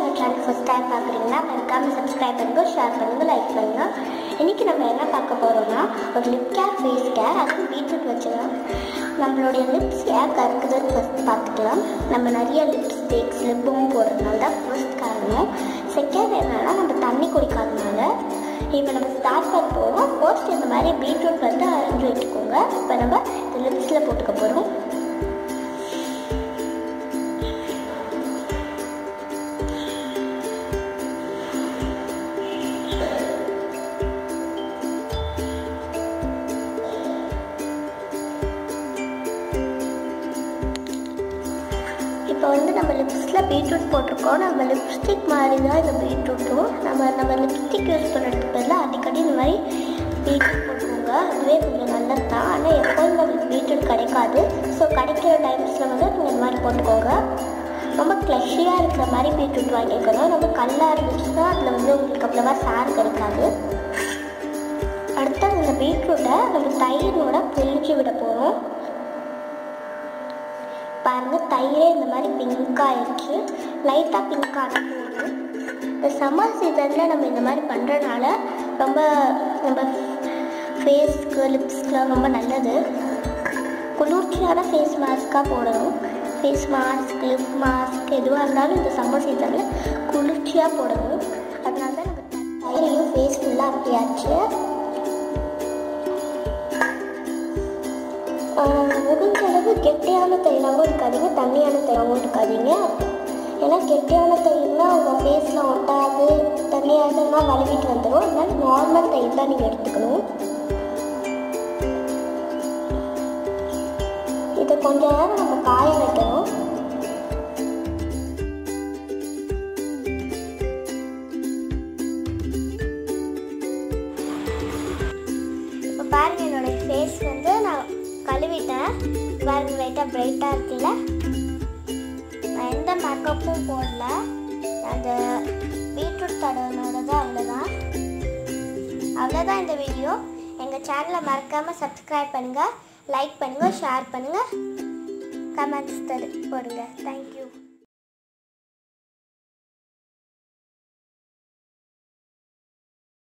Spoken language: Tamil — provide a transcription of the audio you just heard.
நம்ம சேனல் ஃபஸ்ட் டைம் பார்க்குறீங்கன்னா மறக்காமல் சப்ஸ்கிரைப் பண்ணுங்க ஷேர் பண்ணுங்க லைக் பண்ணுங்க இன்றைக்கி நம்ம என்ன பார்க்க போகிறோம்னா ஒரு லிப் கேர் ஃபேஸ் கேர் அதுவும் பீட்ரூட் வச்சுக்கலாம் நம்மளுடைய லிப்ஸ் ஏன் கருக்குதுன்னு ஃபஸ்ட் பார்த்துக்கலாம் நம்ம நிறைய லிப்ஸ்டிக்ஸ் லிப்பும் போடுறதுனால தான் ஃபர்ஸ்ட் காரணம் செகண்ட் என்னன்னா நம்ம தண்ணி குடிக்காதனால இப்போ நம்ம ஸ்டார்ட் பண்ண போகிறோம் ஃபர்ஸ்ட் இந்த மாதிரி பீட்ரூட் வந்து அரைஞ்சி வச்சுக்கோங்க இப்போ நம்ம இந்த லிப்ஸில் போட்டுக்க போகிறோம் இப்போ வந்து நம்ம லிப்ஸில் பீட்ரூட் போட்டிருக்கோம் நம்ம லிப்ஸ்டிக் மாதிரி தான் இந்த பீட்ரூட்டும் நம்ம நம்ம லிப்ஸ்டிக் யூஸ் பண்ணுறதுக்கு பதிலாக அடிக்கடி இந்த மாதிரி பீட்ரூட் போட்டுக்கோங்க அதுவே கொஞ்சம் நல்லது தான் ஆனால் எப்போதும் நம்மளுக்கு பீட்ரூட் கிடைக்காது ஸோ கிடைக்கிற டைம்ஸில் வந்து நீங்கள் இந்த மாதிரி போட்டுக்கோங்க ரொம்ப க்ளஷியாக இருக்கிற மாதிரி பீட்ரூட் வாங்கிக்கணும் ரொம்ப கல்லாக இருந்துச்சுன்னா அதில் வந்து உங்களுக்கு அவ்வளோவா சார் கிடைக்காது அடுத்து இந்த பீட்ரூட்டை நம்ம தயிரோட பிழிஞ்சு விட போகிறோம் பாருங்க தயிரே இந்த மாதிரி பிங்க் ஆயிடுச்சு லைட்டாக பிங்க் ஆனால் போதும் இந்த சம்மர் சீசனில் நம்ம இந்த மாதிரி பண்ணுறதுனால ரொம்ப நம்ம ஃபேஸ்க்கு லிப்ஸ்க்குலாம் ரொம்ப நல்லது குளிர்ச்சியான ஃபேஸ் மாஸ்க்காக போடணும் ஃபேஸ் மாஸ்க் லிப் மாஸ்க் எதுவாக இருந்தாலும் இந்த சம்மர் சீசனில் குளிர்ச்சியாக போடணும் அதனால தான் நம்ம தயிரையும் ஃபேஸ் ஃபுல்லாக அப்படியாச்சு முடிஞ்ச அளவு கெட்டியான தயிராகவும் இருக்காதீங்க தண்ணியான தயிராகவும் இருக்காதீங்க ஏன்னா கெட்டியான தயிர்னா உங்கள் ஃபேஸில் ஒட்டாது தண்ணியாகனா வலிவிட்டு வந்துடும் அதனால நார்மல் தயிர் தான் நீங்கள் எடுத்துக்கணும் இதை கொஞ்ச நேரம் நம்ம காய வைக்கணும் இப்போ பாருங்க என்னோட ஃபேஸ் வந்து நான் கழுவிட்டேன் பாருங்க லைட்டாக பிரைட்டாக இருக்குல்ல நான் எந்த மேக்கப்பும் போடல அந்த பீட்ரூட் தடவனோட தான் அவ்வளோதான் அவ்வளோதான் இந்த வீடியோ எங்கள் சேனலை மறக்காமல் சப்ஸ்கிரைப் பண்ணுங்கள் லைக் பண்ணுங்கள் ஷேர் பண்ணுங்கள் கமெண்ட்ஸ் தரு போடுங்க தேங்க்யூ